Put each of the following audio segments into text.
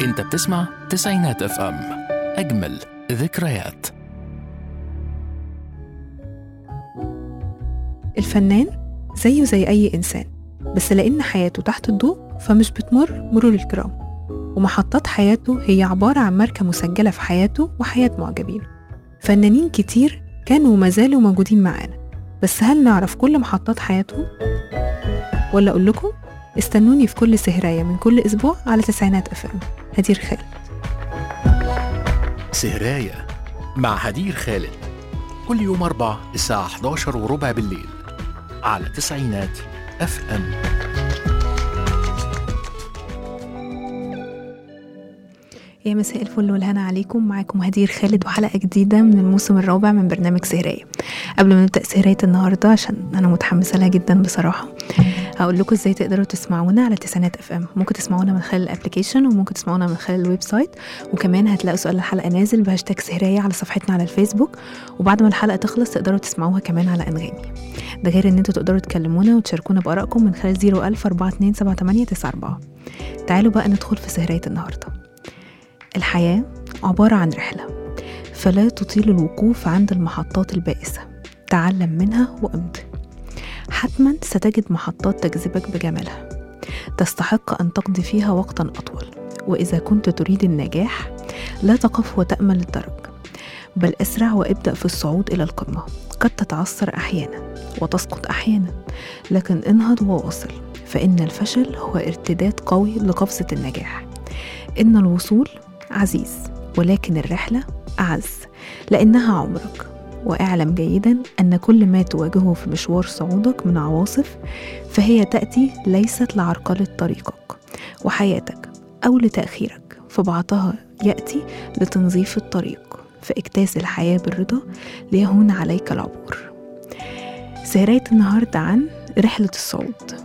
انت بتسمع تسعينات اف ام اجمل ذكريات الفنان زيه زي أي إنسان بس لأن حياته تحت الضوء فمش بتمر مرور الكرام ومحطات حياته هي عبارة عن ماركة مسجلة في حياته وحياة معجبينه فنانين كتير كانوا وما زالوا موجودين معانا بس هل نعرف كل محطات حياتهم؟ ولا أقول لكم استنوني في كل سهراية من كل أسبوع على تسعينات أف أم هدير خالد سهراية مع هدير خالد كل يوم أربع الساعة 11 وربع بالليل على تسعينات اف ام يا مساء الفل والهنا عليكم معاكم هدير خالد وحلقة جديدة من الموسم الرابع من برنامج سهرية قبل ما نبدأ سهرية النهاردة عشان أنا متحمسة لها جدا بصراحة هقول لكم ازاي تقدروا تسمعونا على تسعينات اف ام ممكن تسمعونا من خلال الابلكيشن وممكن تسمعونا من خلال الويب سايت وكمان هتلاقوا سؤال الحلقة نازل بهاشتاج سهرية على صفحتنا على الفيسبوك وبعد ما الحلقة تخلص تقدروا تسمعوها كمان على انغامي ده غير ان انتوا تقدروا تكلمونا وتشاركونا بآرائكم من خلال 01000 427894 تعالوا بقى ندخل في سهرية النهارده الحياة عبارة عن رحلة فلا تطيل الوقوف عند المحطات البائسة تعلم منها وامضي حتما ستجد محطات تجذبك بجمالها تستحق أن تقضي فيها وقتا أطول وإذا كنت تريد النجاح لا تقف وتأمل الدرج بل اسرع وابدأ في الصعود إلى القمة قد تتعثر أحيانا وتسقط أحيانا لكن انهض وواصل فإن الفشل هو ارتداد قوي لقفزة النجاح إن الوصول عزيز ولكن الرحلة أعز لأنها عمرك واعلم جيدا أن كل ما تواجهه في مشوار صعودك من عواصف فهي تأتي ليست لعرقلة طريقك وحياتك أو لتأخيرك فبعضها يأتي لتنظيف الطريق فاجتاز الحياة بالرضا ليهون عليك العبور سهرية النهاردة عن رحلة الصعود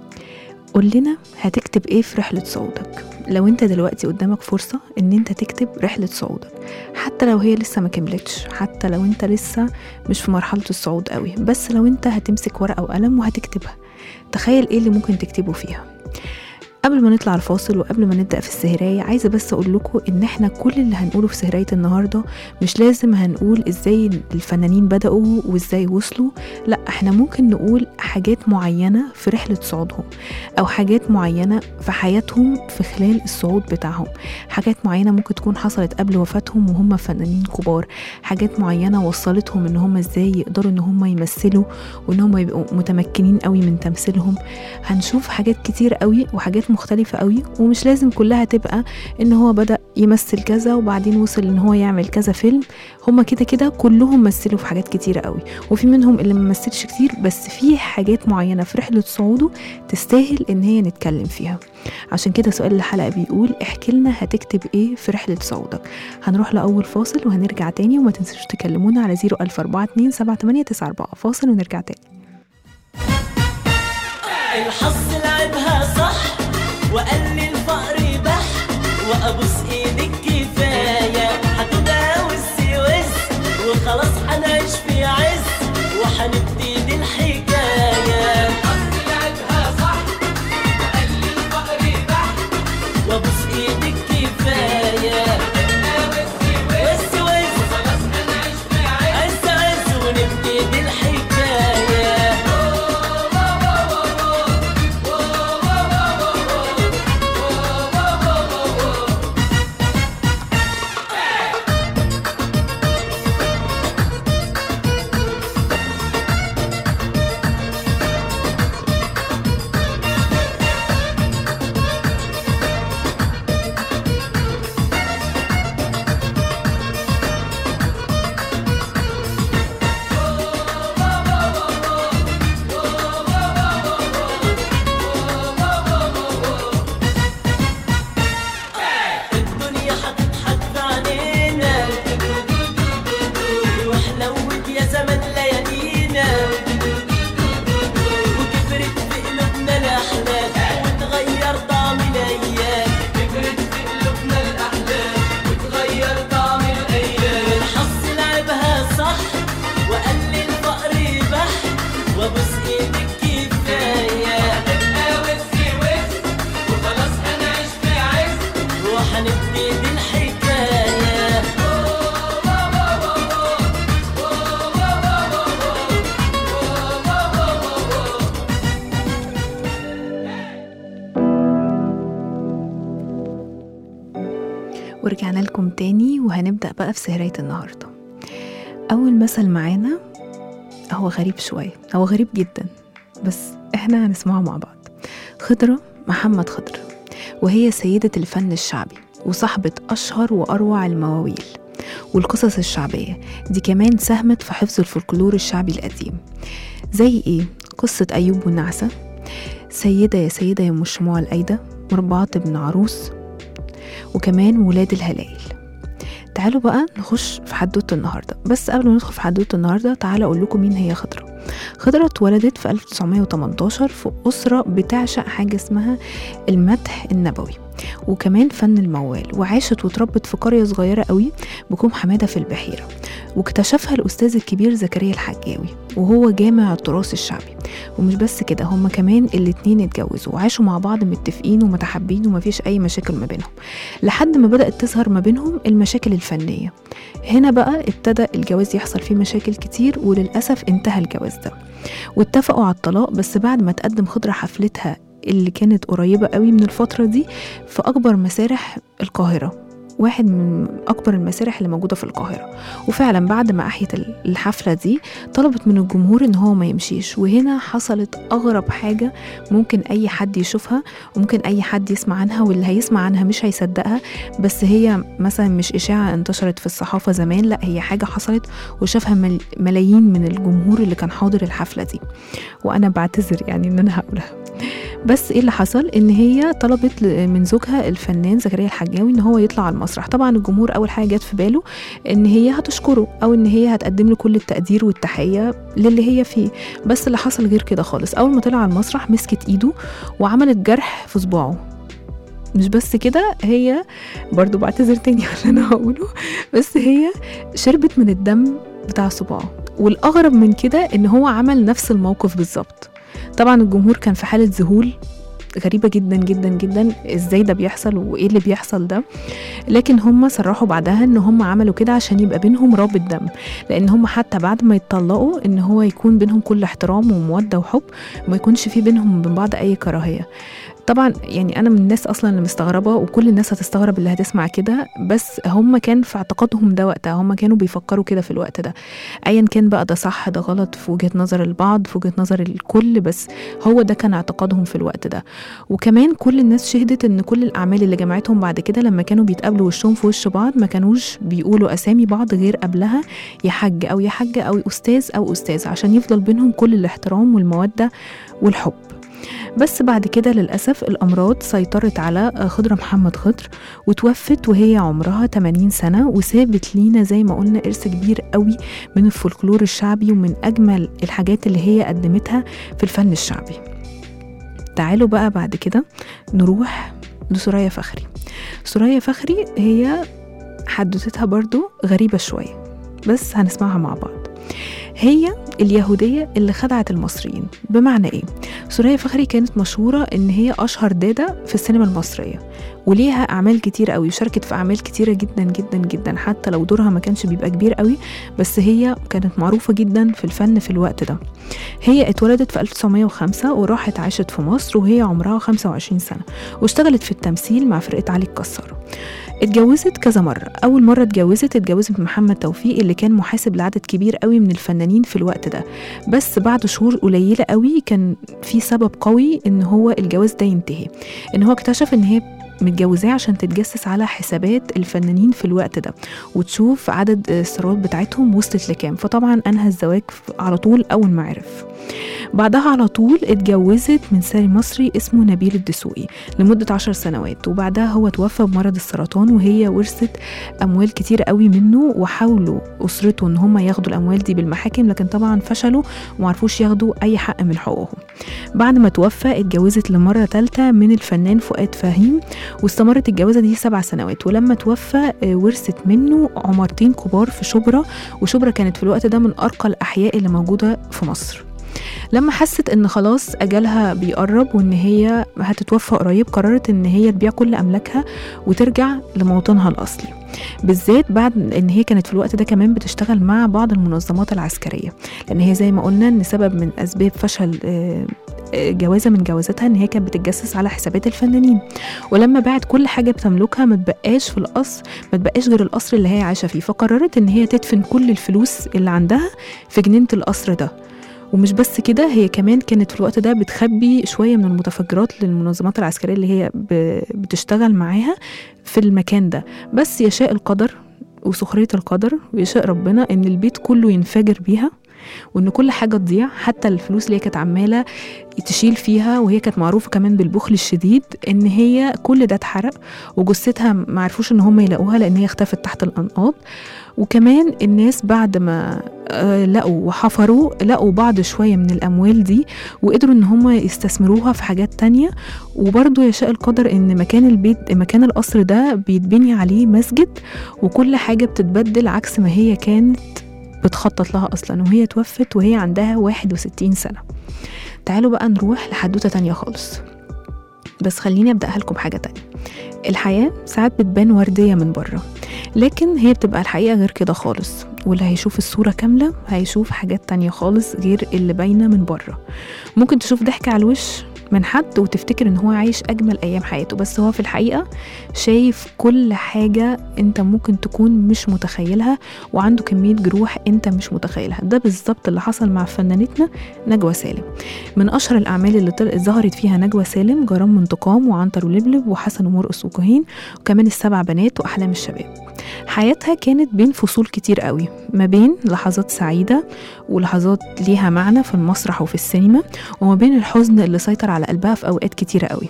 قول لنا هتكتب ايه في رحلة صعودك لو انت دلوقتي قدامك فرصة ان انت تكتب رحلة صعودك حتى لو هي لسه ما كملتش حتى لو انت لسه مش في مرحلة الصعود قوي بس لو انت هتمسك ورقة وقلم وهتكتبها تخيل ايه اللي ممكن تكتبه فيها قبل ما نطلع الفاصل وقبل ما نبدأ في السهراية عايزة بس أقول لكم إن إحنا كل اللي هنقوله في سهراية النهاردة مش لازم هنقول إزاي الفنانين بدأوا وإزاي وصلوا لا إحنا ممكن نقول حاجات معينة في رحلة صعودهم أو حاجات معينة في حياتهم في خلال الصعود بتاعهم حاجات معينة ممكن تكون حصلت قبل وفاتهم وهم فنانين كبار حاجات معينة وصلتهم إن هم إزاي يقدروا إن هم يمثلوا وإن هم يبقوا متمكنين قوي من تمثيلهم هنشوف حاجات كتير قوي وحاجات مختلفة قوي ومش لازم كلها تبقى ان هو بدأ يمثل كذا وبعدين وصل ان هو يعمل كذا فيلم هما كده كده كلهم مثلوا في حاجات كتيرة قوي وفي منهم اللي ما مثلش كتير بس في حاجات معينة في رحلة صعوده تستاهل ان هي نتكلم فيها عشان كده سؤال الحلقة بيقول احكي لنا هتكتب ايه في رحلة صعودك هنروح لأول فاصل وهنرجع تاني وما تنسوش تكلمونا على 004278994 فاصل ونرجع تاني الحظ لعبها صح وقال لي الفقر بح وابوس ايدك كفايه هتبقى وز وز وخلاص هنعيش في عز وهنبتدي الحكايه الحظ لعبها صح وقال لي الفقر بح وابوس ايدك كفايه وز وز وخلاص هنعيش في عز عز ونبتدي الحكايه ورجعنا لكم تاني وهنبدأ بقى في سهرية النهاردة أول مثل معانا هو غريب شوية هو غريب جدا بس احنا هنسمعه مع بعض خضرة محمد خضر وهي سيدة الفن الشعبي وصاحبة أشهر وأروع المواويل والقصص الشعبية دي كمان ساهمت في حفظ الفولكلور الشعبي القديم زي إيه؟ قصة أيوب والنعسة سيدة يا سيدة يا أم الشموع الأيدة مربعات ابن عروس وكمان ولاد الهلال تعالوا بقى نخش في حدوتة النهاردة بس قبل ما ندخل في حدوتة النهاردة تعالوا أقول لكم مين هي خضرة خضرة اتولدت في 1918 في أسرة بتعشق حاجة اسمها المدح النبوي وكمان فن الموال وعاشت واتربت في قرية صغيرة قوي بكوم حمادة في البحيرة واكتشفها الأستاذ الكبير زكريا الحجاوي وهو جامع التراث الشعبي ومش بس كده هما كمان الاتنين اتجوزوا وعاشوا مع بعض متفقين ومتحابين ومفيش أي مشاكل ما بينهم لحد ما بدأت تظهر ما بينهم المشاكل الفنية هنا بقى ابتدى الجواز يحصل فيه مشاكل كتير وللأسف انتهى الجواز ده واتفقوا على الطلاق بس بعد ما تقدم خضرة حفلتها اللي كانت قريبة قوي من الفترة دي في أكبر مسارح القاهرة واحد من أكبر المسارح اللي موجودة في القاهرة وفعلا بعد ما أحيت الحفلة دي طلبت من الجمهور إن هو ما يمشيش وهنا حصلت أغرب حاجة ممكن أي حد يشوفها وممكن أي حد يسمع عنها واللي هيسمع عنها مش هيصدقها بس هي مثلا مش إشاعة انتشرت في الصحافة زمان لا هي حاجة حصلت وشافها مل- ملايين من الجمهور اللي كان حاضر الحفلة دي وأنا بعتذر يعني إن أنا هقولها بس ايه اللي حصل ان هي طلبت ل- من زوجها الفنان زكريا الحجاوي ان هو يطلع على المسرح طبعا الجمهور اول حاجه جت في باله ان هي هتشكره او ان هي هتقدم له كل التقدير والتحيه للي هي فيه بس اللي حصل غير كده خالص اول ما طلع على المسرح مسكت ايده وعملت جرح في صباعه مش بس كده هي برضو بعتذر تاني على اللي انا هقوله بس هي شربت من الدم بتاع صباعه والاغرب من كده ان هو عمل نفس الموقف بالظبط طبعا الجمهور كان في حالة ذهول غريبة جدا جدا جدا ازاي ده بيحصل وايه اللي بيحصل ده لكن هم صرحوا بعدها ان هم عملوا كده عشان يبقى بينهم رابط دم لان هم حتى بعد ما يتطلقوا ان هو يكون بينهم كل احترام ومودة وحب وما يكونش في بينهم وبين بعض اي كراهية طبعا يعني انا من الناس اصلا اللي مستغربه وكل الناس هتستغرب اللي هتسمع كده بس هم كان في اعتقادهم ده وقتها هم كانوا بيفكروا كده في الوقت ده ايا كان بقى ده صح ده غلط في وجهه نظر البعض في وجهه نظر الكل بس هو ده كان اعتقادهم في الوقت ده وكمان كل الناس شهدت ان كل الاعمال اللي جمعتهم بعد كده لما كانوا بيتقابلوا وشهم في وش بعض ما كانوش بيقولوا اسامي بعض غير قبلها يا حاج او يا حاجه او استاذ او استاذ عشان يفضل بينهم كل الاحترام والموده والحب بس بعد كده للأسف الأمراض سيطرت على خضرة محمد خضر وتوفت وهي عمرها 80 سنة وسابت لينا زي ما قلنا إرث كبير قوي من الفولكلور الشعبي ومن أجمل الحاجات اللي هي قدمتها في الفن الشعبي تعالوا بقى بعد كده نروح لسوريا فخري سوريا فخري هي حدوتتها برضو غريبة شوية بس هنسمعها مع بعض هي اليهودية اللي خدعت المصريين بمعنى ايه؟ سوريا فخري كانت مشهورة ان هي اشهر دادة في السينما المصرية وليها اعمال كتير قوي وشاركت في اعمال كتيرة جدا جدا جدا حتى لو دورها ما كانش بيبقى كبير قوي بس هي كانت معروفة جدا في الفن في الوقت ده هي اتولدت في 1905 وراحت عاشت في مصر وهي عمرها 25 سنة واشتغلت في التمثيل مع فرقة علي الكسار اتجوزت كذا مرة أول مرة اتجوزت اتجوزت محمد توفيق اللي كان محاسب لعدد كبير قوي من الفنانين في الوقت ده بس بعد شهور قليلة قوي كان في سبب قوي ان هو الجواز ده ينتهي ان هو اكتشف ان هي متجوزاه عشان تتجسس على حسابات الفنانين في الوقت ده وتشوف عدد الثروات بتاعتهم وصلت لكام فطبعا انهى الزواج على طول اول ما عرف بعدها على طول اتجوزت من ساري مصري اسمه نبيل الدسوقي لمدة عشر سنوات وبعدها هو توفى بمرض السرطان وهي ورثت أموال كتير قوي منه وحاولوا أسرته إن هم ياخدوا الأموال دي بالمحاكم لكن طبعا فشلوا ومعرفوش ياخدوا أي حق من حقوقهم بعد ما توفى اتجوزت لمرة تالتة من الفنان فؤاد فهيم واستمرت الجوازة دي سبع سنوات ولما توفى آه، ورثت منه عمارتين كبار في شبرا وشبرا كانت في الوقت ده من أرقى الأحياء اللي موجودة في مصر لما حست ان خلاص اجالها بيقرب وان هي هتتوفى قريب قررت ان هي تبيع كل املاكها وترجع لموطنها الاصلي بالذات بعد ان هي كانت في الوقت ده كمان بتشتغل مع بعض المنظمات العسكريه لان هي زي ما قلنا ان سبب من اسباب فشل آه، آه، جوازة من جوازاتها إن هي كانت بتتجسس على حسابات الفنانين ولما باعت كل حاجة بتملكها ما تبقاش في القصر ما تبقاش غير القصر اللي هي عايشة فيه فقررت إن هي تدفن كل الفلوس اللي عندها في جنينة القصر ده ومش بس كده هي كمان كانت في الوقت ده بتخبي شوية من المتفجرات للمنظمات العسكرية اللي هي ب- بتشتغل معاها في المكان ده بس يشاء القدر وسخرية القدر ويشاء ربنا إن البيت كله ينفجر بيها وإن كل حاجة تضيع حتى الفلوس اللي هي كانت عمالة تشيل فيها وهي كانت معروفة كمان بالبخل الشديد إن هي كل ده اتحرق وجثتها ما عرفوش إن هم يلاقوها لأن هي اختفت تحت الأنقاض وكمان الناس بعد ما آه، لقوا وحفروا لقوا بعض شوية من الأموال دي وقدروا إن هم يستثمروها في حاجات تانية وبرضه يشاء القدر إن مكان البيت مكان القصر ده بيتبني عليه مسجد وكل حاجة بتتبدل عكس ما هي كانت بتخطط لها أصلا وهي توفت وهي عندها 61 سنة تعالوا بقى نروح لحدوتة تانية خالص بس خليني أبدأها لكم بحاجة تانية الحياة ساعات بتبان وردية من بره لكن هي بتبقى الحقيقة غير كده خالص واللي هيشوف الصورة كاملة هيشوف حاجات تانية خالص غير اللي باينة من بره ممكن تشوف ضحك على الوش من حد وتفتكر ان هو عايش اجمل ايام حياته بس هو في الحقيقه شايف كل حاجه انت ممكن تكون مش متخيلها وعنده كميه جروح انت مش متخيلها ده بالظبط اللي حصل مع فنانتنا نجوى سالم من اشهر الاعمال اللي طل- ظهرت فيها نجوى سالم جرام وانتقام وعنتر ولبلب وحسن ومرقص وكهين وكمان السبع بنات واحلام الشباب حياتها كانت بين فصول كتير قوي ما بين لحظات سعيده ولحظات ليها معنى في المسرح وفي السينما وما بين الحزن اللي سيطر على قلبها في اوقات كتيره قوي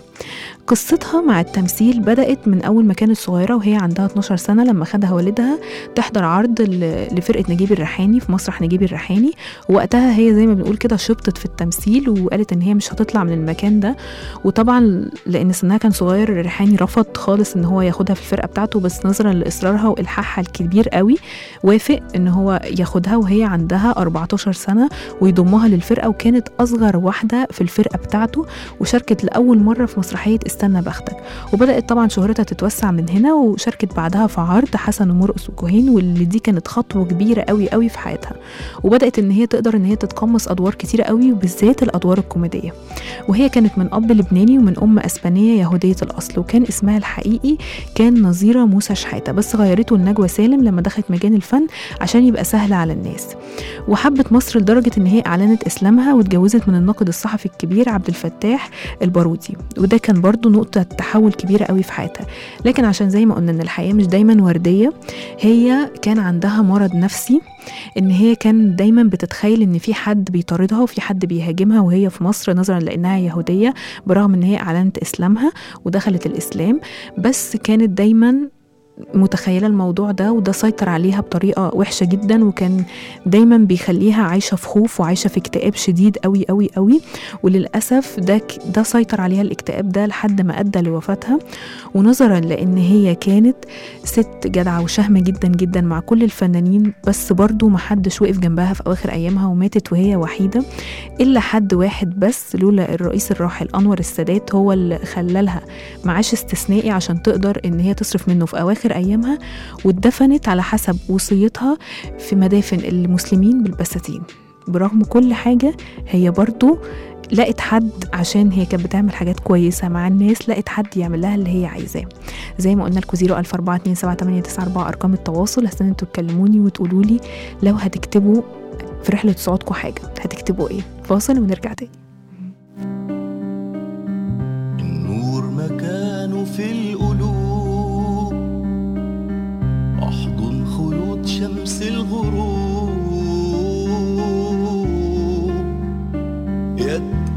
قصتها مع التمثيل بدأت من أول ما كانت صغيرة وهي عندها 12 سنة لما خدها والدها تحضر عرض ل- لفرقة نجيب الريحاني في مسرح نجيب الريحاني وقتها هي زي ما بنقول كده شبطت في التمثيل وقالت إن هي مش هتطلع من المكان ده وطبعا لأن سنها كان صغير الريحاني رفض خالص إن هو ياخدها في الفرقة بتاعته بس نظرا لإصرارها وإلحاحها الكبير قوي وافق إن هو ياخدها وهي عندها 14 سنة ويضمها للفرقة وكانت أصغر واحدة في الفرقة بتاعته وشاركت لأول مرة في مسرحية استنى بختك وبدأت طبعا شهرتها تتوسع من هنا وشاركت بعدها في عرض حسن ومرقص وكهين واللي دي كانت خطوة كبيرة قوي قوي في حياتها وبدأت إن هي تقدر إن هي تتقمص أدوار كتيرة قوي وبالذات الأدوار الكوميدية وهي كانت من أب لبناني ومن أم أسبانية يهودية الأصل وكان اسمها الحقيقي كان نظيرة موسى شحاتة بس غيرته لنجوى سالم لما دخلت مجال الفن عشان يبقى سهل على الناس وحبت مصر لدرجة إن هي أعلنت إسلامها واتجوزت من الناقد الصحفي الكبير عبد الفتاح البارودي وده كان برضو نقطة تحول كبيرة قوي في حياتها لكن عشان زي ما قلنا إن الحياة مش دايما وردية هي كان عندها مرض نفسي إن هي كان دايما بتتخيل إن في حد بيطاردها وفي حد بيهاجمها وهي في مصر نظرا لأنها يهودية برغم إن هي أعلنت إسلامها ودخلت الإسلام بس كانت دايما متخيله الموضوع ده وده سيطر عليها بطريقه وحشه جدا وكان دايما بيخليها عايشه في خوف وعايشه في اكتئاب شديد قوي قوي قوي وللاسف ده ك- ده سيطر عليها الاكتئاب ده لحد ما ادى لوفاتها ونظرا لان هي كانت ست جدعه وشهمه جدا جدا مع كل الفنانين بس برضو ما حدش وقف جنبها في اواخر ايامها وماتت وهي وحيده الا حد واحد بس لولا الرئيس الراحل انور السادات هو اللي خلالها معاش استثنائي عشان تقدر ان هي تصرف منه في اواخر ايامها واتدفنت على حسب وصيتها في مدافن المسلمين بالبساتين برغم كل حاجه هي برضو لقت حد عشان هي كانت بتعمل حاجات كويسه مع الناس لقت حد يعمل لها اللي هي عايزاه زي ما قلنا لكم 004278994 ارقام التواصل هستنى انتوا تكلموني وتقولوا لي لو هتكتبوا في رحله صعودكم حاجه هتكتبوا ايه فاصل ونرجع تاني النور مكانه في القلوب احضن خيوط شمس الغروب يا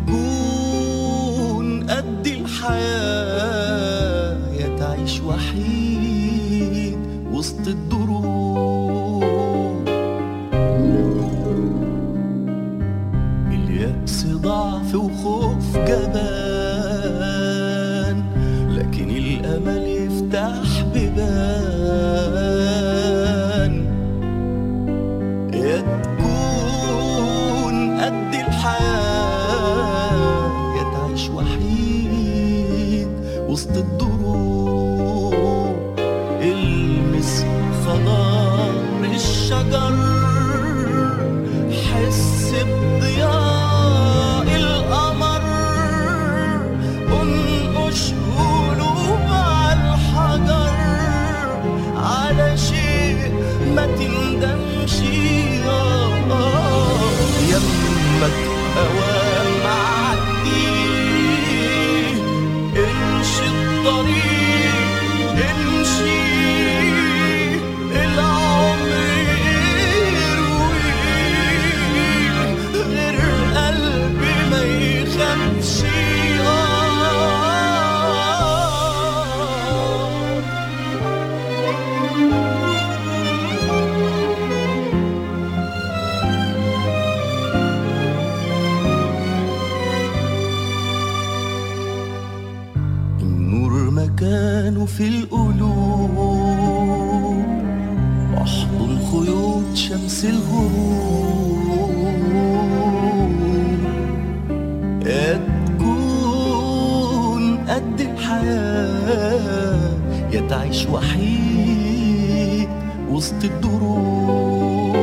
تكون قد الحياة يا تعيش وحيد وسط الدروب اليأس ضعف وخوف جبان لكن الأمل يفتح بيبان يا تكون قد الحياة يا تعيش وحيد وسط الدروب المس خضار الشجر حس بضياء القمر ما تندمش آه آه يمك أوام معدي امشي الطريق امشي العمر يروي غير قلبي ما يخافش آه النور مكانه في القلوب واحضن خيوط شمس الغروب يا تكون قد الحياة يا تعيش وحيد وسط الدروب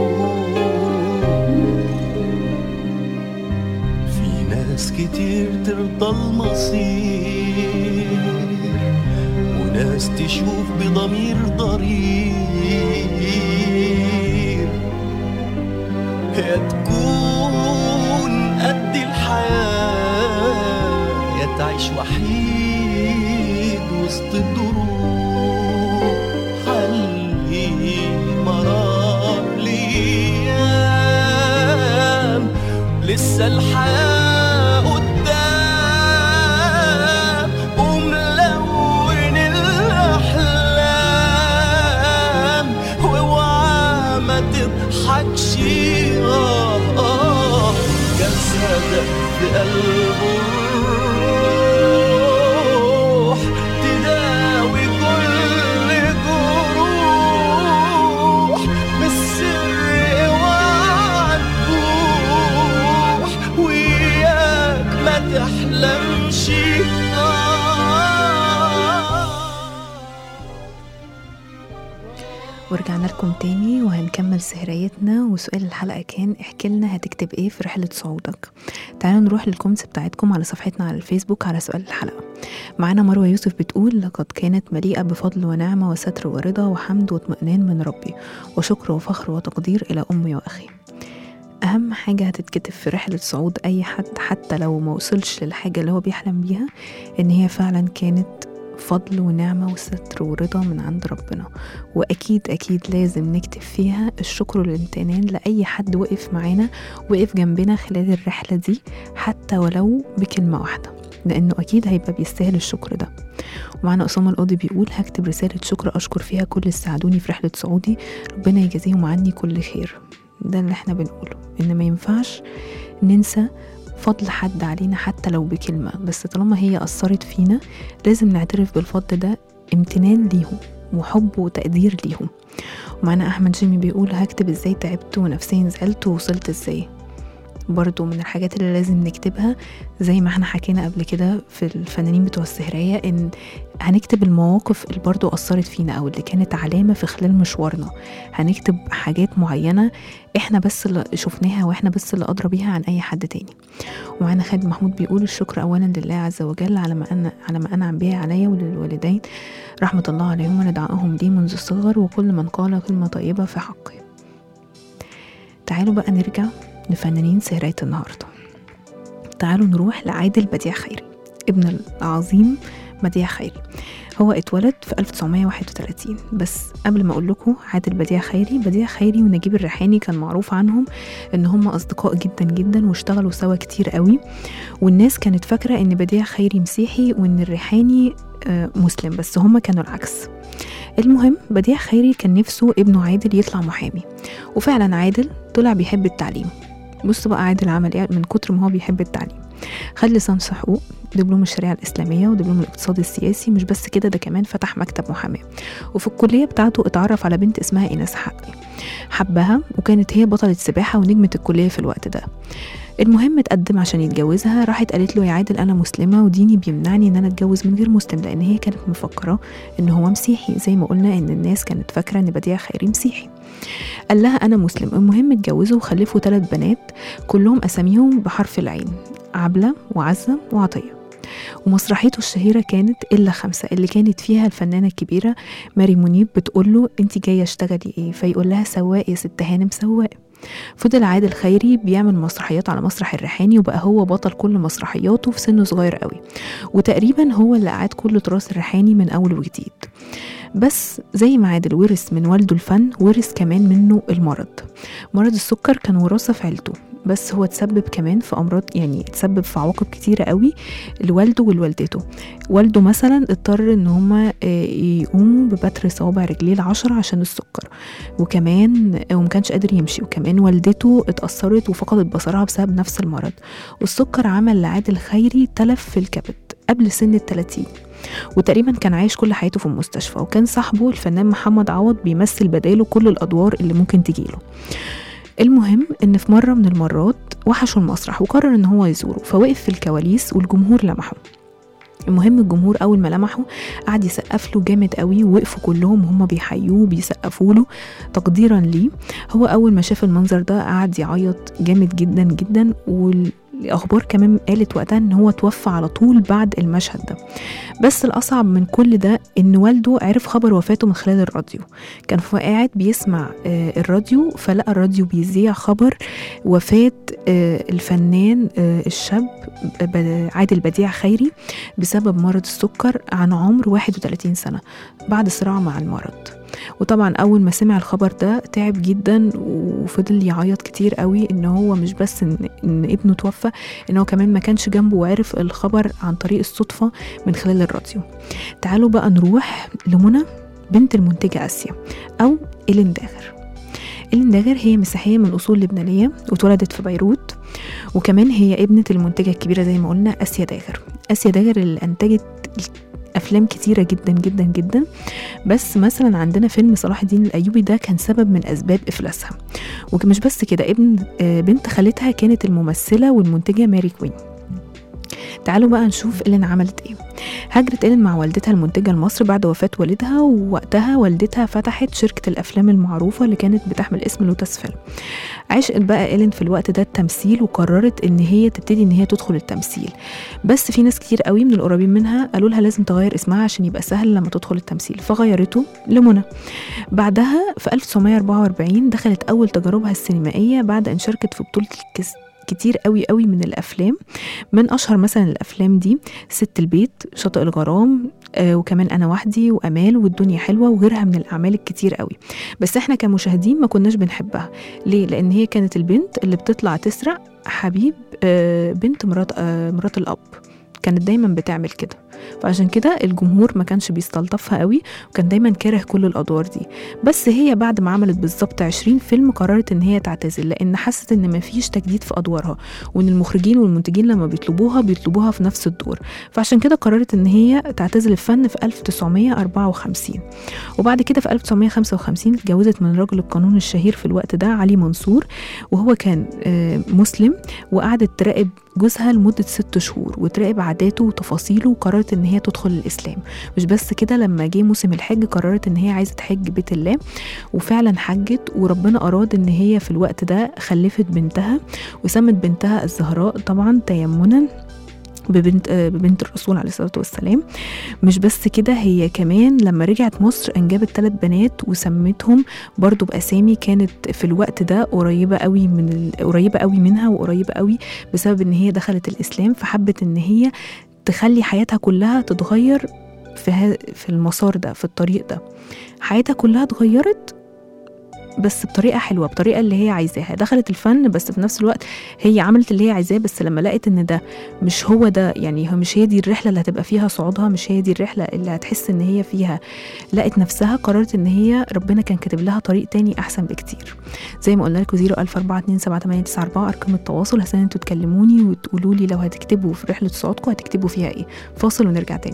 في ناس كتير ترضى المصير وناس تشوف بضمير ضرير يا تكون قد الحياة يا تعيش وحيد وسط الدروب خلي مرار ليام لسه الحياة قدام وملون الأحلام واوعى ما تضحكش آه آه جسدك في قلبه الروح تداوي كل جروح بالسر اوعى تبوح وياك ما تحلمش ورجعنا لكم تاني وهنكمل سهريتنا وسؤال الحلقة كان احكي لنا هتكتب ايه في رحلة صعودك تعالوا نروح للكومنتس بتاعتكم على صفحتنا على الفيسبوك على سؤال الحلقة معانا مروة يوسف بتقول لقد كانت مليئة بفضل ونعمة وستر ورضا وحمد واطمئنان من ربي وشكر وفخر وتقدير إلى أمي وأخي أهم حاجة هتتكتب في رحلة صعود أي حد حتى لو ما وصلش للحاجة اللي هو بيحلم بيها إن هي فعلا كانت فضل ونعمة وستر ورضا من عند ربنا وأكيد أكيد لازم نكتب فيها الشكر والامتنان لأي حد وقف معانا وقف جنبنا خلال الرحلة دي حتى ولو بكلمة واحدة لأنه أكيد هيبقى بيستاهل الشكر ده ومعنا أسامة القاضي بيقول هكتب رسالة شكر أشكر فيها كل اللي ساعدوني في رحلة صعودي ربنا يجازيهم عني كل خير ده اللي احنا بنقوله إن ما ينفعش ننسى فضل حد علينا حتى لو بكلمة بس طالما هي أثرت فينا لازم نعترف بالفضل ده امتنان ليهم وحب وتقدير ليهم ومعنا أحمد جيمي بيقول هكتب ازاي تعبت ونفسيا زعلت ووصلت ازاي برضو من الحاجات اللي لازم نكتبها زي ما احنا حكينا قبل كده في الفنانين بتوع السهرية ان هنكتب المواقف اللي برضو أثرت فينا أو اللي كانت علامة في خلال مشوارنا هنكتب حاجات معينة احنا بس اللي شفناها واحنا بس اللي أدرى بيها عن أي حد تاني ومعانا خالد محمود بيقول الشكر أولا لله عز وجل على ما أنا على ما أنعم به عليا وللوالدين رحمة الله عليهم وندعائهم لي منذ الصغر وكل من قال كلمة طيبة في حقي تعالوا بقى نرجع لفنانين سهرية النهاردة تعالوا نروح لعادل بديع خيري ابن العظيم بديع خيري هو اتولد في 1931 بس قبل ما اقول لكم عادل بديع خيري بديع خيري ونجيب الريحاني كان معروف عنهم ان هم اصدقاء جدا جدا واشتغلوا سوا كتير قوي والناس كانت فاكره ان بديع خيري مسيحي وان الريحاني آه، مسلم بس هم كانوا العكس المهم بديع خيري كان نفسه ابنه عادل يطلع محامي وفعلا عادل طلع بيحب التعليم بص بقى عادل عمل ايه من كتر ما هو بيحب التعليم خد ليسانس حقوق دبلوم الشريعة الإسلامية ودبلوم الاقتصاد السياسي مش بس كده ده كمان فتح مكتب محاماة وفي الكلية بتاعته اتعرف على بنت اسمها إيناس حقي حبها وكانت هي بطلة سباحة ونجمة الكلية في الوقت ده المهم اتقدم عشان يتجوزها راحت قالت له يا عادل انا مسلمه وديني بيمنعني ان انا اتجوز من غير مسلم لان هي كانت مفكره ان هو مسيحي زي ما قلنا ان الناس كانت فاكره ان بديع خيري مسيحي قال لها انا مسلم المهم اتجوزوا وخلفوا ثلاث بنات كلهم اساميهم بحرف العين عبله وعزه وعطيه ومسرحيته الشهيرة كانت إلا خمسة اللي كانت فيها الفنانة الكبيرة ماري منيب بتقول له أنت جاية اشتغلي إيه فيقول لها سواق يا ست هانم سواق فضل عادل خيري بيعمل مسرحيات على مسرح الريحاني وبقى هو بطل كل مسرحياته في سن صغير قوي وتقريبا هو اللي قعد كل تراث الريحاني من أول وجديد بس زي ما عادل ورث من والده الفن ورث كمان منه المرض مرض السكر كان وراثة في عيلته بس هو تسبب كمان في امراض يعني تسبب في عواقب كتيره قوي لوالده ولوالدته والده مثلا اضطر ان هما آه، يقوموا ببتر صوابع رجليه العشرة عشان السكر وكمان وما كانش قادر يمشي وكمان والدته اتأثرت وفقدت بصرها بسبب نفس المرض والسكر عمل لعادل خيري تلف في الكبد قبل سن التلاتين وتقريبا كان عايش كل حياته في المستشفى وكان صاحبه الفنان محمد عوض بيمثل بداله كل الادوار اللي ممكن تجيله المهم ان في مره من المرات وحشوا المسرح وقرر ان هو يزوره فوقف في الكواليس والجمهور لمحه المهم الجمهور اول ما لمحه قعد يسقف له جامد قوي ووقفوا كلهم هم بيحيوه بيسقفوا له تقديرا ليه هو اول ما شاف المنظر ده قعد يعيط جامد جدا جدا والاخبار كمان قالت وقتها ان هو توفى على طول بعد المشهد ده بس الاصعب من كل ده ان والده عرف خبر وفاته من خلال الراديو كان هو قاعد بيسمع آه، الراديو فلقى الراديو بيذيع خبر وفاه آه، الفنان آه، الشاب ب- عادل بديع خيري بسبب مرض السكر عن عمر 31 سنة بعد صراع مع المرض وطبعا أول ما سمع الخبر ده تعب جدا وفضل يعيط كتير قوي إن هو مش بس إن, إن ابنه توفى إن هو كمان ما كانش جنبه وعرف الخبر عن طريق الصدفة من خلال الراديو تعالوا بقى نروح لمنى بنت المنتجة آسيا أو إيلين داغر إيلين داغر هي مسيحية من أصول لبنانية واتولدت في بيروت وكمان هي ابنة المنتجة الكبيرة زي ما قلنا آسيا داغر آسيا داغر اللي أنتجت أفلام كتيرة جدا جدا جدا بس مثلا عندنا فيلم صلاح الدين الأيوبي ده كان سبب من أسباب إفلاسها ومش بس كده ابن آه، بنت خالتها كانت الممثلة والمنتجة ماري كوين تعالوا بقى نشوف إيلين عملت ايه هاجرت إيلين مع والدتها المنتجة لمصر بعد وفاة والدها ووقتها والدتها فتحت شركة الأفلام المعروفة اللي كانت بتحمل اسم لوتس فيلم عشقت بقى إيلين في الوقت ده التمثيل وقررت إن هي تبتدي إن هي تدخل التمثيل بس في ناس كتير قوي من القريبين منها قالوا لها لازم تغير اسمها عشان يبقى سهل لما تدخل التمثيل فغيرته لمنى بعدها في 1944 دخلت أول تجاربها السينمائية بعد أن شاركت في بطولة الكس كتير قوي قوي من الافلام من اشهر مثلا الافلام دي ست البيت شاطئ الغرام آه وكمان انا وحدي وامال والدنيا حلوه وغيرها من الاعمال الكتير قوي بس احنا كمشاهدين ما كناش بنحبها ليه لان هي كانت البنت اللي بتطلع تسرق حبيب آه بنت مرات آه مرات الاب كانت دايما بتعمل كده فعشان كده الجمهور ما كانش بيستلطفها قوي وكان دايما كاره كل الادوار دي بس هي بعد ما عملت بالظبط 20 فيلم قررت ان هي تعتزل لان حست ان مفيش تجديد في ادوارها وان المخرجين والمنتجين لما بيطلبوها بيطلبوها في نفس الدور فعشان كده قررت ان هي تعتزل الفن في 1954 وبعد كده في 1955 اتجوزت من رجل القانون الشهير في الوقت ده علي منصور وهو كان آه، مسلم وقعدت تراقب جوزها لمدة ست شهور وتراقب عاداته وتفاصيله وقررت ان هي تدخل الاسلام مش بس كده لما جه موسم الحج قررت ان هي عايزة تحج بيت الله وفعلا حجت وربنا اراد ان هي في الوقت ده خلفت بنتها وسمت بنتها الزهراء طبعا تيمنا ببنت آه، ببنت الرسول عليه الصلاه والسلام مش بس كده هي كمان لما رجعت مصر انجبت ثلاث بنات وسمتهم برضو باسامي كانت في الوقت ده قريبه قوي من ال... قريبه قوي منها وقريبه قوي بسبب ان هي دخلت الاسلام فحبت ان هي تخلي حياتها كلها تتغير في ها... في المسار ده في الطريق ده حياتها كلها اتغيرت بس بطريقه حلوه بطريقه اللي هي عايزاها دخلت الفن بس في نفس الوقت هي عملت اللي هي عايزاه بس لما لقت ان ده مش هو ده يعني هو مش هي دي الرحله اللي هتبقى فيها صعودها مش هي دي الرحله اللي هتحس ان هي فيها لقت نفسها قررت ان هي ربنا كان كاتب لها طريق تاني احسن بكتير زي ما قلنا لكم 004278994 ارقام التواصل هستنى انتوا تكلموني وتقولوا لي لو هتكتبوا في رحله صعودكم هتكتبوا فيها ايه فاصل ونرجع تاني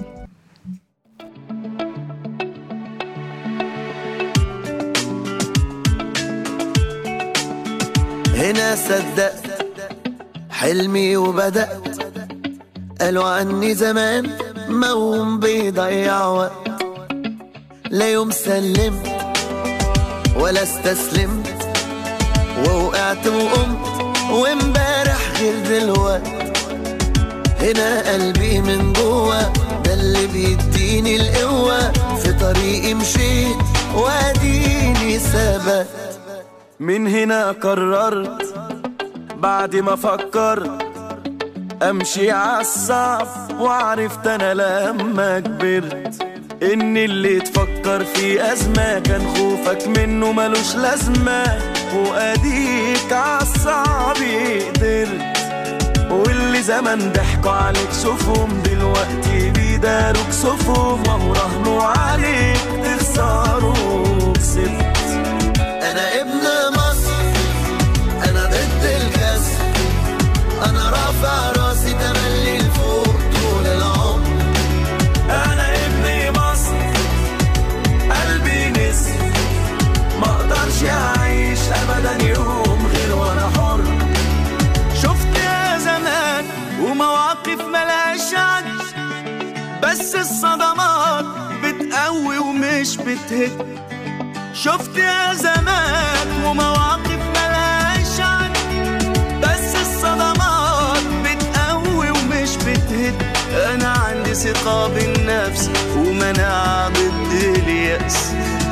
هنا صدقت حلمي وبدأت قالوا عني زمان موهوم بيضيع وقت لا يوم سلمت ولا استسلمت ووقعت وقمت وامبارح غير دلوقت هنا قلبي من جوه ده اللي بيديني القوة في طريقي مشيت واديني ثبت من هنا قررت بعد ما فكرت امشي عالصعب وعرفت انا لما كبرت ان اللي تفكر في ازمة كان خوفك منه ملوش لازمة واديك عالصعب قدرت واللي زمان ضحكوا عليك شوفهم دلوقتي بيداروك صفهم وهو راهنوا عليك تخسروا كسبت انا ابن مصر انا ضد الكسر انا رافع راسي تملي لفوق طول العمر انا ابن مصر قلبي نسر ما اقدرش اعيش ابدا يوم غير وانا حر شفت يا زمان ومواقف ملهاش عد بس الصدمات بتقوي ومش بتهد شفت يا زمان ومواقف ملهاش عد بس الصدمات بتقوي ومش بتهد انا عندي ثقة بالنفس ومناعة ضد اليأس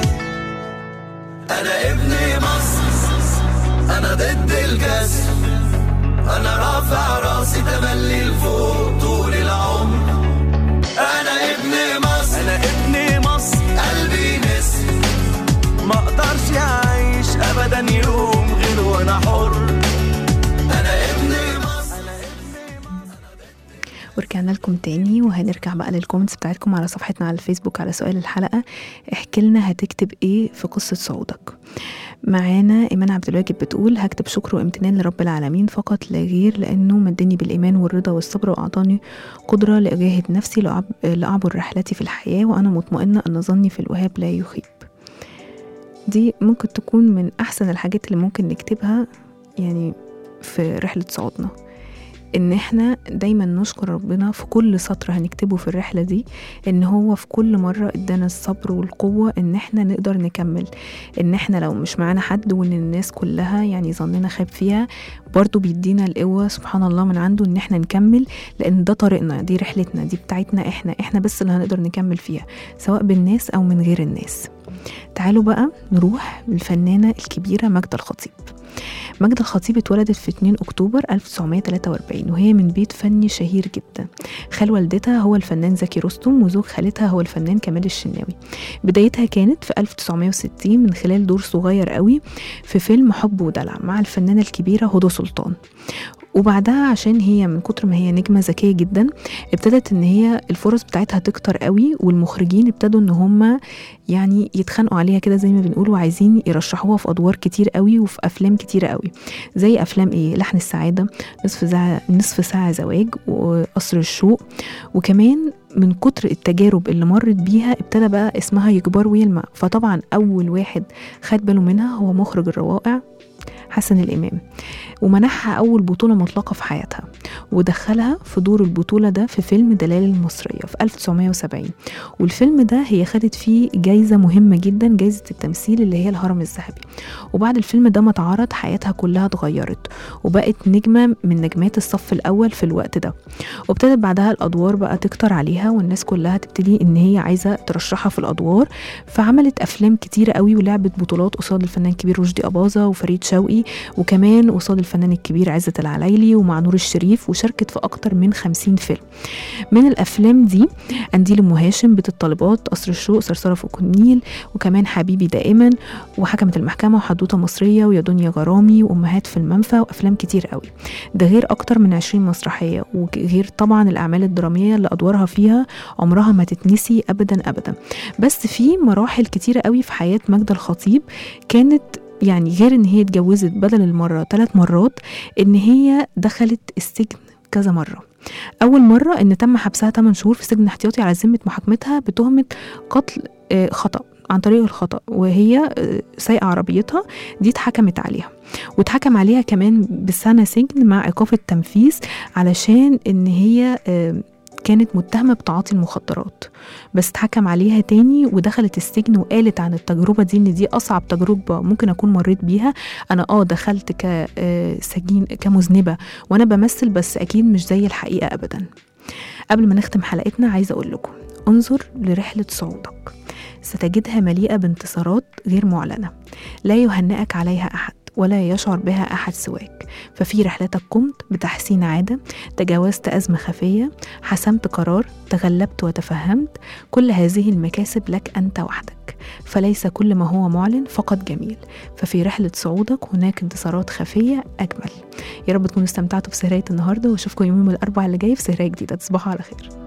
انا ابن مصر انا ضد الكسر انا رافع راسي تملي لفوق طول العمر انا ابن مصر انا ابن مصر قلبي نسر ما اقدرش اعيش ابدا يوم غير وانا حر انا ابن مصر ورجعنا لكم تاني وهنرجع بقى للكومنتس بتاعتكم على صفحتنا على الفيسبوك على سؤال الحلقة احكي لنا هتكتب ايه في قصة صعودك معانا إيمان عبد الواجد بتقول هكتب شكر وامتنان لرب العالمين فقط لا غير لأنه مدني بالإيمان والرضا والصبر وأعطاني قدرة لأجاهد نفسي لأعب- لأعبر رحلتي في الحياة وأنا مطمئنة أن ظني في الوهاب لا يخيب دي ممكن تكون من أحسن الحاجات اللي ممكن نكتبها يعني في رحلة صعودنا ان احنا دايما نشكر ربنا في كل سطر هنكتبه في الرحله دي ان هو في كل مره ادانا الصبر والقوه ان احنا نقدر نكمل ان احنا لو مش معانا حد وان الناس كلها يعني ظننا خاب فيها برضو بيدينا القوه سبحان الله من عنده ان احنا نكمل لان ده طريقنا دي رحلتنا دي بتاعتنا احنا احنا بس اللي هنقدر نكمل فيها سواء بالناس او من غير الناس تعالوا بقى نروح للفنانه الكبيره ماجدة الخطيب ماجدة الخطيب اتولدت في 2 أكتوبر 1943 وهي من بيت فني شهير جدا خال والدتها هو الفنان زكي رستم وزوج خالتها هو الفنان كمال الشناوي بدايتها كانت في 1960 من خلال دور صغير قوي في فيلم حب ودلع مع الفنانة الكبيرة هدى سلطان وبعدها عشان هي من كتر ما هي نجمة ذكية جدا ابتدت ان هي الفرص بتاعتها تكتر قوي والمخرجين ابتدوا ان هم يعني يتخانقوا عليها كده زي ما بنقول وعايزين يرشحوها في ادوار كتير قوي وفي افلام كتير قوي زي افلام ايه لحن السعاده نصف ساعه نصف ساعه زواج وقصر الشوق وكمان من كتر التجارب اللي مرت بيها ابتدى بقى اسمها يكبر ويلمع فطبعا اول واحد خد باله منها هو مخرج الروائع حسن الإمام ومنحها أول بطولة مطلقة في حياتها ودخلها في دور البطولة ده في فيلم دلال المصرية في 1970 والفيلم ده هي خدت فيه جايزة مهمة جدا جايزة التمثيل اللي هي الهرم الذهبي وبعد الفيلم ده ما اتعرض حياتها كلها اتغيرت وبقت نجمة من نجمات الصف الأول في الوقت ده وابتدت بعدها الأدوار بقى تكتر عليها والناس كلها تبتدي إن هي عايزة ترشحها في الأدوار فعملت أفلام كتيرة قوي ولعبت بطولات قصاد الفنان الكبير رشدي أباظة وفريد شوقي وكمان قصاد الفنان الكبير عزت العلايلي ومع نور الشريف وشاركت في أكتر من 50 فيلم من الأفلام دي قنديل أم هاشم بيت الطالبات قصر الشوق صرصرة فوق النيل وكمان حبيبي دائما وحكمة المحكمة وحدوتة مصرية ويا دنيا غرامي وأمهات في المنفى وأفلام كتير قوي ده غير أكتر من 20 مسرحية وغير طبعا الأعمال الدرامية اللي أدوارها فيها عمرها ما تتنسي أبدا أبدا بس في مراحل كتيرة قوي في حياة ماجدة الخطيب كانت يعني غير ان هي اتجوزت بدل المرة ثلاث مرات ان هي دخلت السجن كذا مرة أول مرة إن تم حبسها 8 شهور في سجن احتياطي على ذمة محاكمتها بتهمة قتل آه، خطأ عن طريق الخطأ وهي آه، سايقة عربيتها دي اتحكمت عليها واتحكم عليها كمان بسنة سجن مع إيقاف التنفيذ علشان إن هي آه، كانت متهمة بتعاطي المخدرات بس اتحكم عليها تاني ودخلت السجن وقالت عن التجربة دي ان دي اصعب تجربة ممكن اكون مريت بيها انا اه دخلت كسجين كمذنبة وانا بمثل بس اكيد مش زي الحقيقة ابدا قبل ما نختم حلقتنا عايزة اقول لكم انظر لرحلة صعودك ستجدها مليئة بانتصارات غير معلنة لا يهنئك عليها أحد ولا يشعر بها أحد سواك ففي رحلتك قمت بتحسين عادة تجاوزت أزمة خفية حسمت قرار تغلبت وتفهمت كل هذه المكاسب لك أنت وحدك فليس كل ما هو معلن فقط جميل ففي رحلة صعودك هناك انتصارات خفية أجمل يا رب تكونوا استمتعتوا بسهرية النهاردة واشوفكم يوم الأربعاء اللي جاي في سهرية جديدة تصبحوا على خير